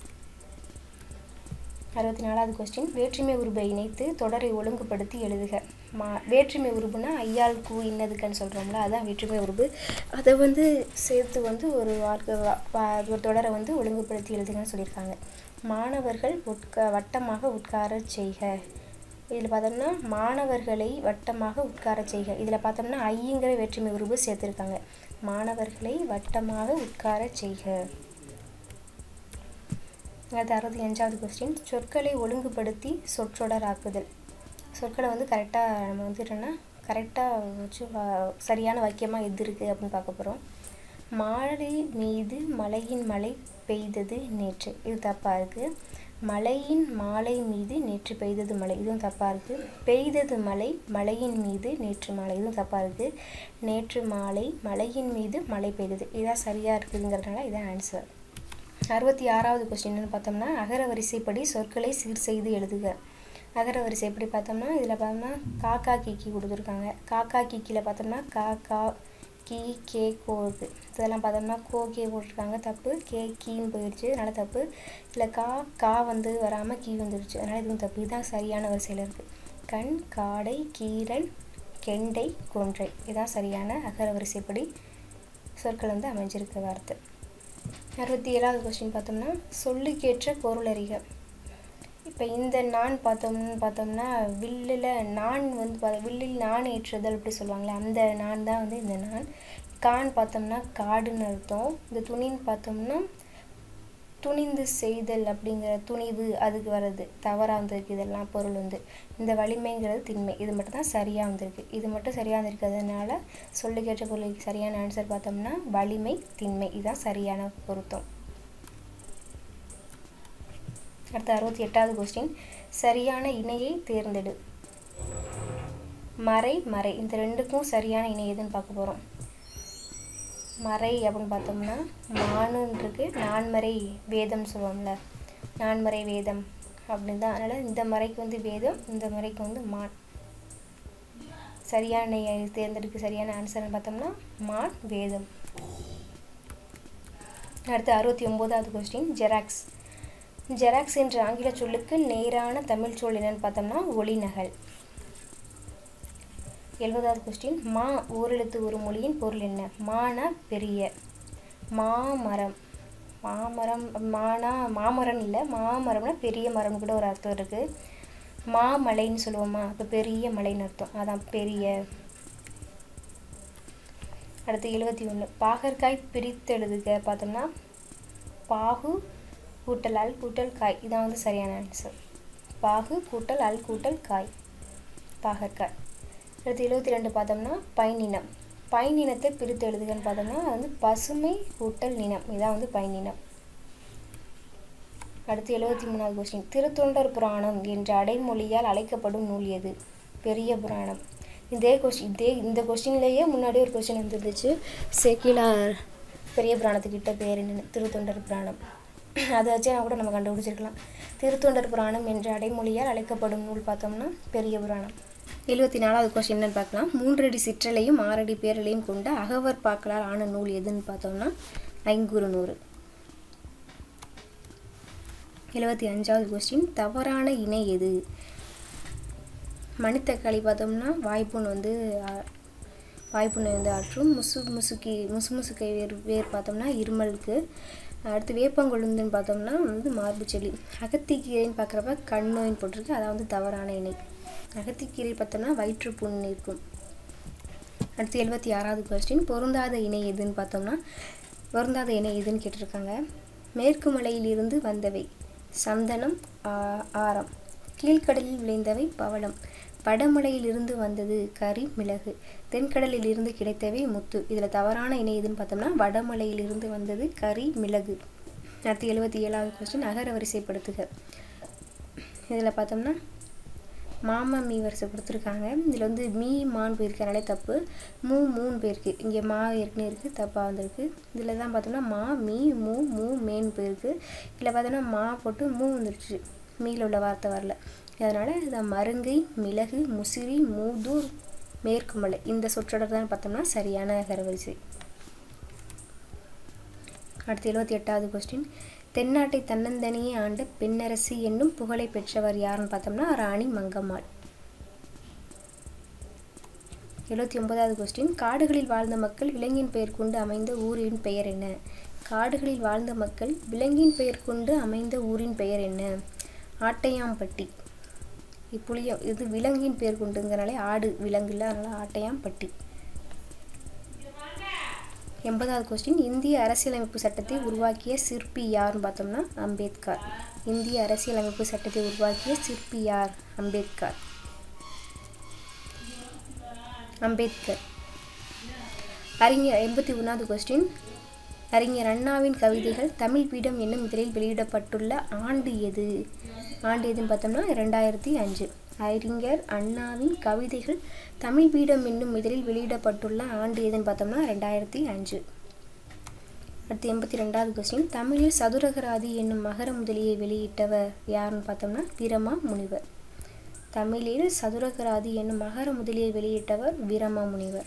அறுபத்தி நாலாவது கொஸ்டின் வேற்றுமை உருபை இணைத்து தொடரை ஒழுங்குபடுத்தி எழுதுக மா வேற்றுமை உருபுனா ஐயாள் கூ இன்னதுக்குன்னு சொல்கிறோம்ல அதான் வேற்றுமை உருபு அதை வந்து சேர்த்து வந்து ஒரு வார்த்தை ஒரு தொடரை வந்து ஒழுங்குபடுத்தி எழுதுங்கன்னு சொல்லியிருக்காங்க மாணவர்கள் உட்கா வட்டமாக உட்கார செய்க இதில் பார்த்தோம்னா மாணவர்களை வட்டமாக உட்கார செய்க இதில் பார்த்தோம்னா ஐங்கிற வேற்றுமை உருவு சேர்த்துருக்காங்க மாணவர்களை வட்டமாக உட்கார செய்க அடுத்து அறுபத்தி அஞ்சாவது கொஸ்டின் சொற்களை ஒழுங்குபடுத்தி சொற்றொடராக்குதல் சொற்களை வந்து கரெக்டாக நம்ம வந்து என்னென்னா கரெக்டாக வச்சு சரியான வாக்கியமாக எது இருக்குது அப்படின்னு பார்க்க போகிறோம் மாலை மீது மலையின் மழை பெய்தது நேற்று இது தப்பாக இருக்குது மலையின் மாலை மீது நேற்று பெய்தது மழை இதுவும் தப்பாக இருக்குது பெய்தது மழை மலையின் மீது நேற்று மாலை இதுவும் தப்பாக இருக்குது நேற்று மாலை மலையின் மீது மழை பெய்தது இதான் சரியாக இருக்குதுங்கிறதுனால இதான் ஆன்சர் அறுபத்தி ஆறாவது கொஸ்டின்னு பார்த்தோம்னா அகர வரிசைப்படி சொற்களை சீர் செய்து எழுதுக அகர வரிசை எப்படி பார்த்தோம்னா இதில் பார்த்தோம்னா காக்கா கீக்கி கொடுத்துருக்காங்க காக்கா கீக்கியில் பார்த்தோம்னா கா கா கீ கே கோ இருக்குது இதெல்லாம் பார்த்தோம்னா கோ கே போட்டிருக்காங்க தப்பு கே கீன்னு போயிடுச்சு அதனால் தப்பு இல்லை கா கா வந்து வராமல் கீ வந்துடுச்சு அதனால் இதுவும் தப்பு இதுதான் சரியான வரிசையில் இருக்குது கண் காடை கீரன் கெண்டை கொன்றை இதுதான் சரியான அகர வரிசைப்படி சொற்கள் வந்து அமைஞ்சிருக்க வார்த்தை அறுபத்தி ஏழாவது கொஸ்டின் பார்த்தோம்னா சொல்லுக்கேற்ற பொருள் அறிக இப்போ இந்த நான் பார்த்தோம்னு பார்த்தோம்னா வில்லில் நான் வந்து பா வில்லில் நான் ஏற்றுதல் அப்படி சொல்லுவாங்களே அந்த நான் தான் வந்து இந்த நான் கான் பார்த்தோம்னா காடுன்னு அர்த்தம் இந்த துணின்னு பார்த்தோம்னா துணிந்து செய்தல் அப்படிங்கிற துணிவு அதுக்கு வர்றது தவறாக வந்திருக்கு இதெல்லாம் பொருள் வந்து இந்த வலிமைங்கிறது திண்மை இது மட்டும் தான் சரியாக வந்திருக்கு இது மட்டும் சரியாக வந்திருக்கிறதுனால சொல்லுக்கேற்ற பொருளுக்கு சரியான ஆன்சர் பார்த்தோம்னா வலிமை திண்மை இதுதான் சரியான பொருத்தம் அடுத்து அறுபத்தி எட்டாவது கொஸ்டின் சரியான இணையை தேர்ந்தெடு மறை மறை இந்த ரெண்டுக்கும் சரியான இணை எதுன்னு பார்க்க போகிறோம் மறை அப்படின்னு பார்த்தோம்னா மானுன்னு இருக்கு நான்மறை வேதம் சொல்லுவோம்ல நான்மறை வேதம் அப்படின்னு தான் அதனால் இந்த மறைக்கு வந்து வேதம் இந்த மறைக்கு வந்து மான் சரியான தேர்ந்தெடுக்க சரியான ஆன்சர்னு பார்த்தோம்னா மான் வேதம் அடுத்து அறுபத்தி ஒம்போதாவது கொஸ்டின் ஜெராக்ஸ் ஜெராக்ஸ் என்ற ஆங்கில சொல்லுக்கு நேரான தமிழ் சொல் என்னன்னு பார்த்தோம்னா ஒளிநகல் எழுபதாவது கொஸ்டின் மா ஓரெழுத்து ஒரு மொழியின் பொருள் என்ன மானா பெரிய மாமரம் மாமரம் மானா மாமரம் இல்லை மாமரம்னா பெரிய மரம்னு கூட ஒரு அர்த்தம் இருக்குது மாமலைன்னு சொல்லுவோமா அப்போ பெரிய மலைன்னு அர்த்தம் அதான் பெரிய அடுத்து எழுபத்தி ஒன்று பாகற்காய் பிரித்தெழுதுக பார்த்தோம்னா பாகு கூட்டல் அல் கூட்டல் காய் இதான் வந்து சரியான ஆன்சர் பாகு கூட்டல் அல் கூட்டல் காய் பாகற்காய் அடுத்து எழுபத்தி ரெண்டு பார்த்தோம்னா பைநினம் பைநினத்தை பிரித்து எழுதுகன்னு பார்த்தோம்னா அது வந்து பசுமை கூட்டல் நினம் இதான் வந்து பைநினம் அடுத்து எழுபத்தி மூணாவது கொஸ்டின் திருத்தொண்டர் புராணம் என்ற அடைமொழியால் அழைக்கப்படும் நூல் எது பெரிய புராணம் இதே கொஸ்டின் இதே இந்த கொஸ்டின்லேயே முன்னாடி ஒரு கொஸ்டின் வந்துருந்துச்சு சேக்கிலார் பெரிய புராணத்துக்கிட்ட பேர் என்னன்னு திருத்தொண்டர் புராணம் அதை வச்சே கூட நம்ம கண்டுபிடிச்சிருக்கலாம் திருத்தொண்டர் புராணம் என்ற அடைமொழியால் அழைக்கப்படும் நூல் பார்த்தோம்னா பெரிய புராணம் எழுபத்தி நாலாவது கொஸ்டின் என்னன்னு பார்க்கலாம் மூன்றடி சிற்றலையும் ஆறடி பேரலையும் கொண்ட அகவர் பாக்களால் ஆன நூல் எதுன்னு பார்த்தோம்னா ஐங்குறு நூறு எழுபத்தி அஞ்சாவது கொஸ்டின் தவறான இணை எது மணித்தக்காளி பார்த்தோம்னா வாய்ப்புண் வந்து ஆ- வாய்ப்புண்ணை வந்து ஆற்றும் முசு முசுக்கி முசு முசுக்கை வேர் வேர் பார்த்தோம்னா இருமலுக்கு அடுத்து வேப்பங்கொழுந்துன்னு பார்த்தோம்னா வந்து மார்பு செடி அகத்திக்கீரைன்னு பார்க்குறப்ப கண் நோயின்னு போட்டிருக்கு அதான் வந்து தவறான இணை அகத்திக்கீரை பார்த்தோம்னா வயிற்றுப்புண் இருக்கும் அடுத்து எழுபத்தி ஆறாவது கொஸ்டின் பொருந்தாத இணை எதுன்னு பார்த்தோம்னா பொருந்தாத இணை எதுன்னு கேட்டிருக்காங்க மேற்கு மலையிலிருந்து வந்தவை சந்தனம் ஆ- ஆரம் கீழ்க்கடலில் விளைந்தவை பவளம் வடமலையிலிருந்து வந்தது கரி மிளகு தென்கடலில் இருந்து கிடைத்தவை முத்து இதில் தவறான இணை எதுன்னு பார்த்தோம்னா வடமலையிலிருந்து வந்தது கரி மிளகு அடுத்து எழுபத்தி ஏழாவது கொஸ்டின் அகர வரிசைப்படுத்துக இதில் பார்த்தோம்னா மாமா மீ வரிசை கொடுத்துருக்காங்க இதில் வந்து மீ மான் போயிருக்கனாலே தப்பு மூ மூணு போயிருக்கு இங்கே மா ஏற்கனவே இருக்குது தப்பாக வந்திருக்கு இதில் தான் பார்த்தோம்னா மா மீ மூ மூ மேன் போயிருக்கு இதில் பார்த்தோம்னா மா போட்டு மூ வந்துருச்சு மீல உள்ள வார்த்தை வரல அதனால் இதை மருங்கை மிளகு முசிறி மூதூர் மேற்கு மலை இந்த சொற்றொடர் தான் பார்த்தோம்னா சரியான கரவரிசை அடுத்து எழுபத்தி எட்டாவது கொஸ்டின் தென்னாட்டை தன்னந்தனியே ஆண்ட பெண்ணரசி என்னும் புகழை பெற்றவர் யாருன்னு பார்த்தோம்னா ராணி மங்கம்மாள் எழுபத்தி ஒன்பதாவது கொஸ்டின் காடுகளில் வாழ்ந்த மக்கள் விலங்கின் பெயர் கொண்டு அமைந்த ஊரின் பெயர் என்ன காடுகளில் வாழ்ந்த மக்கள் விலங்கின் பெயர் கொண்டு அமைந்த ஊரின் பெயர் என்ன ஆட்டையாம்பட்டி இப்புளிய இது விலங்கின் பெயர் கொண்டுங்கிறனாலே ஆடு விலங்குல அதனால ஆட்டையாம்பட்டி எண்பதாவது கொஸ்டின் இந்திய அரசியலமைப்பு சட்டத்தை உருவாக்கிய சிற்பி யாருன்னு பார்த்தோம்னா அம்பேத்கர் இந்திய அரசியலமைப்பு சட்டத்தை உருவாக்கிய சிற்பி யார் அம்பேத்கர் அம்பேத்கர் அறிஞர் எண்பத்தி ஒன்றாவது கொஸ்டின் அறிஞர் அண்ணாவின் கவிதைகள் தமிழ் பீடம் என்னும் இதழில் வெளியிடப்பட்டுள்ள ஆண்டு எது ஆண்டு எதுன்னு பார்த்தோம்னா ரெண்டாயிரத்தி அஞ்சு அறிஞர் அண்ணாவின் கவிதைகள் தமிழ் பீடம் என்னும் இதழில் வெளியிடப்பட்டுள்ள ஆண்டு எதுன்னு பார்த்தோம்னா ரெண்டாயிரத்தி அஞ்சு அடுத்து எண்பத்தி ரெண்டாவது கொஸ்டின் தமிழில் சதுரகராதி என்னும் மகர முதலியை வெளியிட்டவர் யாருன்னு பார்த்தோம்னா வீரமா முனிவர் தமிழில் சதுரகராதி என்னும் மகர முதலியை வெளியிட்டவர் வீரமா முனிவர்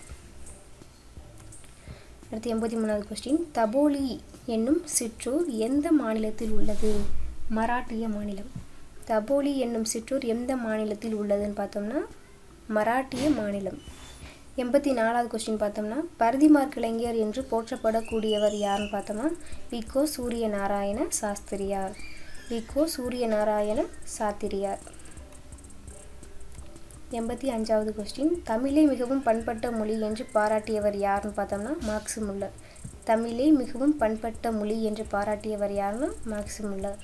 அடுத்து எண்பத்தி மூணாவது கொஸ்டின் தபோலி என்னும் சிற்றூர் எந்த மாநிலத்தில் உள்ளது மராட்டிய மாநிலம் தபோலி என்னும் சிற்றூர் எந்த மாநிலத்தில் உள்ளதுன்னு பார்த்தோம்னா மராட்டிய மாநிலம் எண்பத்தி நாலாவது கொஸ்டின் பார்த்தோம்னா பரதிமார் கலைஞர் என்று போற்றப்படக்கூடியவர் யாருன்னு பார்த்தோம்னா விகோ சூரிய நாராயண சாஸ்திரியார் விகோ சூரிய நாராயண சாத்திரியார் எண்பத்தி அஞ்சாவது கொஸ்டின் தமிழே மிகவும் பண்பட்ட மொழி என்று பாராட்டியவர் யாருன்னு பார்த்தோம்னா மார்க்ஸ் முல்லர் தமிழே மிகவும் பண்பட்ட மொழி என்று பாராட்டியவர் யாருன்னா மார்க்ஸ் முல்லர்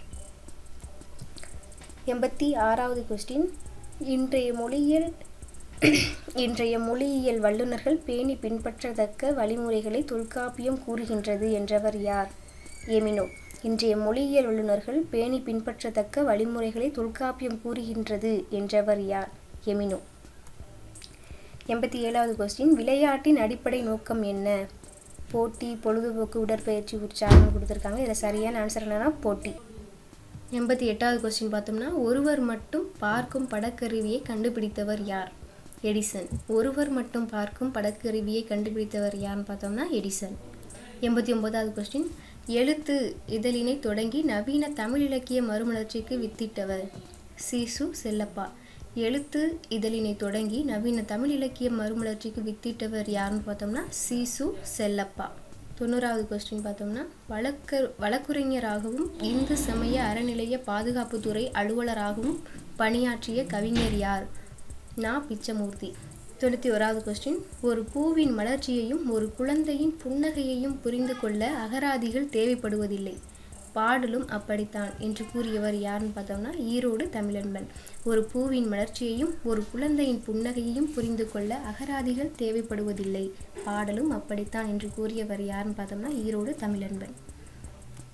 எண்பத்தி ஆறாவது கொஸ்டின் இன்றைய மொழியியல் இன்றைய மொழியியல் வல்லுநர்கள் பேணி பின்பற்றத்தக்க வழிமுறைகளை தொல்காப்பியம் கூறுகின்றது என்றவர் யார் எமினோ இன்றைய மொழியியல் வல்லுநர்கள் பேணி பின்பற்றத்தக்க வழிமுறைகளை தொல்காப்பியம் கூறுகின்றது என்றவர் யார் எமினோ எண்பத்தி ஏழாவது கொஸ்டின் விளையாட்டின் அடிப்படை நோக்கம் என்ன போட்டி பொழுதுபோக்கு உடற்பயிற்சி உற்சாகம் கொடுத்துருக்காங்க இதில் சரியான ஆன்சர் என்னன்னா போட்டி எண்பத்தி எட்டாவது கொஸ்டின் பார்த்தோம்னா ஒருவர் மட்டும் பார்க்கும் படக்கருவியை கண்டுபிடித்தவர் யார் எடிசன் ஒருவர் மட்டும் பார்க்கும் படக்கருவியை கண்டுபிடித்தவர் யாருன்னு பார்த்தோம்னா எடிசன் எண்பத்தி ஒன்பதாவது கொஸ்டின் எழுத்து இதழினை தொடங்கி நவீன தமிழ் இலக்கிய மறுமலர்ச்சிக்கு வித்திட்டவர் சீசு செல்லப்பா எழுத்து இதழினை தொடங்கி நவீன தமிழ் இலக்கிய மறுமலர்ச்சிக்கு வித்திட்டவர் யாருன்னு பார்த்தோம்னா சீசு செல்லப்பா தொண்ணூறாவது கொஸ்டின் பார்த்தோம்னா வழக்கு வழக்குரைஞராகவும் இந்து சமய அறநிலைய பாதுகாப்புத்துறை அலுவலராகவும் பணியாற்றிய கவிஞர் யார் நா பிச்சமூர்த்தி தொண்ணூற்றி ஓராவது கொஸ்டின் ஒரு பூவின் மலர்ச்சியையும் ஒரு குழந்தையின் புன்னகையையும் புரிந்து கொள்ள அகராதிகள் தேவைப்படுவதில்லை பாடலும் அப்படித்தான் என்று கூறியவர் யாருன்னு பார்த்தோம்னா ஈரோடு தமிழன்பன் ஒரு பூவின் மலர்ச்சியையும் ஒரு குழந்தையின் புன்னகையையும் புரிந்து கொள்ள அகராதிகள் தேவைப்படுவதில்லை பாடலும் அப்படித்தான் என்று கூறியவர் யாருன்னு பார்த்தோம்னா ஈரோடு தமிழன்பன்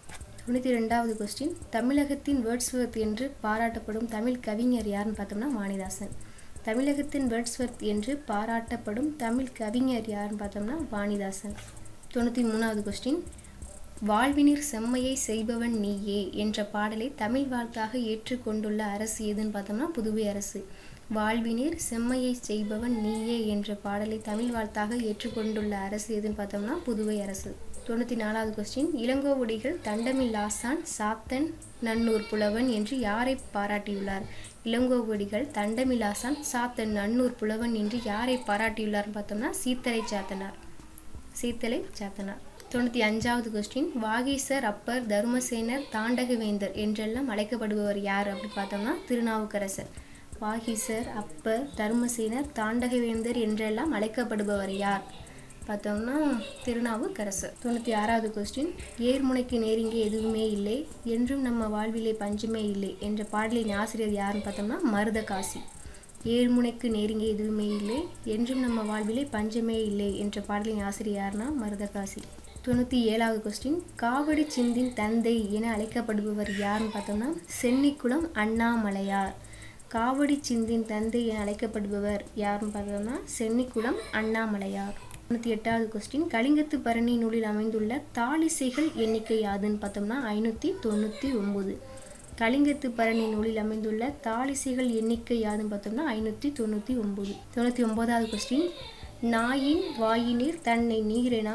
தொண்ணூற்றி ரெண்டாவது கொஸ்டின் தமிழகத்தின் வேர்ட்ஸ்வர்த் என்று பாராட்டப்படும் தமிழ் கவிஞர் யாருன்னு பார்த்தோம்னா வாணிதாசன் தமிழகத்தின் வேர்ட்ஸ்வர்த் என்று பாராட்டப்படும் தமிழ் கவிஞர் யாருன்னு பார்த்தோம்னா வாணிதாசன் தொண்ணூற்றி மூணாவது கொஸ்டின் வாழ்வினிற் செம்மையை செய்பவன் நீயே என்ற பாடலை தமிழ் வாழ்த்தாக ஏற்றுக்கொண்டுள்ள அரசு எதுன்னு பார்த்தோம்னா புதுவை அரசு வாழ்வினிற் செம்மையை செய்பவன் நீயே என்ற பாடலை தமிழ் வாழ்த்தாக ஏற்றுக்கொண்டுள்ள அரசு எதுன்னு பார்த்தோம்னா புதுவை அரசு தொண்ணூற்றி நாலாவது கொஸ்டின் இளங்கோவடிகள் தண்டமில் ஆசான் சாத்தன் நன்னூர் புலவன் என்று யாரை பாராட்டியுள்ளார் இளங்கோவடிகள் தண்டமிலாசான் சாத்தன் நன்னூர் புலவன் என்று யாரை பாராட்டியுள்ளார்னு பார்த்தோம்னா சீத்தலை சாத்தனார் சீத்தலை சாத்தனார் தொண்ணூற்றி அஞ்சாவது கொஸ்டின் வாகீசர் அப்பர் தருமசேனர் தாண்டகவேந்தர் என்றெல்லாம் அழைக்கப்படுபவர் யார் அப்படின்னு பார்த்தோம்னா திருநாவுக்கரசர் வாகீசர் அப்பர் தருமசேனர் தாண்டகவேந்தர் என்றெல்லாம் அழைக்கப்படுபவர் யார் பார்த்தோம்னா திருநாவுக்கரசர் தொண்ணூற்றி ஆறாவது கொஸ்டின் ஏர்முனைக்கு நேரிங்கே எதுவுமே இல்லை என்றும் நம்ம வாழ்விலே பஞ்சமே இல்லை என்ற பாடலின் ஆசிரியர் யாருன்னு பார்த்தோம்னா மருதகாசி ஏழ்முனைக்கு நெருங்கி எதுவுமே இல்லை என்றும் நம்ம வாழ்விலே பஞ்சமே இல்லை என்ற பாடலின் ஆசிரியர் யாருன்னா மருதகாசி தொண்ணூற்றி ஏழாவது கொஸ்டின் காவடி சிந்தின் தந்தை என அழைக்கப்படுபவர் யாருன்னு பார்த்தோம்னா சென்னிக்குளம் அண்ணாமலையார் காவடி சிந்தின் தந்தை என அழைக்கப்படுபவர் யாருன்னு பார்த்தோம்னா சென்னிக்குளம் அண்ணாமலையார் தொண்ணூற்றி எட்டாவது கொஸ்டின் கலிங்கத்து பரணி நூலில் அமைந்துள்ள தாளிசைகள் எண்ணிக்கை யாதுன்னு பார்த்தோம்னா ஐநூற்றி தொண்ணூற்றி ஒம்பது கலிங்கத்து பரணி நூலில் அமைந்துள்ள தாளிசைகள் எண்ணிக்கை யாதுன்னு பார்த்தோம்னா ஐநூற்றி தொண்ணூற்றி ஒம்பது தொண்ணூற்றி ஒம்போதாவது கொஸ்டின் நாயின் வாயினீர் தன்னை நீரெனா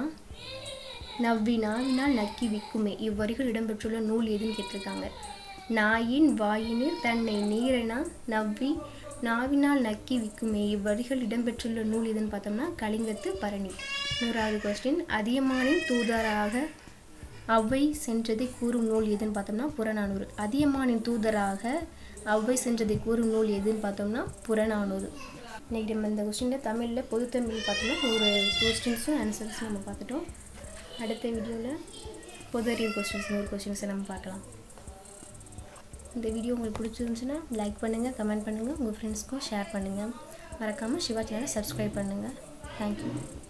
நவ்வி நாவினால் நக்கி விக்குமே இவ்வரிகள் இடம்பெற்றுள்ள நூல் எதுன்னு கேட்டிருக்காங்க நாயின் வாயினில் தன்னை நீரெனா நவ்வி நாவினால் நக்கி விக்குமே இவ்வரிகள் இடம்பெற்றுள்ள நூல் எதுன்னு பார்த்தோம்னா கலிங்கத்து பரணி நூறாவது கொஸ்டின் அதியமானின் தூதராக அவ்வை சென்றதை கூறும் நூல் எதுன்னு பார்த்தோம்னா புறநானூறு அதியமானின் தூதராக அவ்வை சென்றதை கூறும் நூல் எதுன்னு பார்த்தோம்னா புறநானூறு இன்றைக்கி நம்ம இந்த கொஸ்டினில் தமிழில் பொதுத்தமிழ் பார்த்தோம்னா ஒரு கொஸ்டின்ஸும் ஆன்சர்ஸும் நம்ம பார்த்துட்டோம் அடுத்த வீடியோவில் பொது அறிவு கொஸ்டின்ஸ் நூறு கொஸ்டின்ஸை நம்ம பார்க்கலாம் இந்த வீடியோ உங்களுக்கு பிடிச்சிருந்துச்சுன்னா லைக் பண்ணுங்கள் கமெண்ட் பண்ணுங்கள் உங்கள் ஃப்ரெண்ட்ஸ்க்கும் ஷேர் பண்ணுங்கள் மறக்காமல் சிவா சேனலை சப்ஸ்கிரைப் பண்ணுங்கள் தேங்க்யூ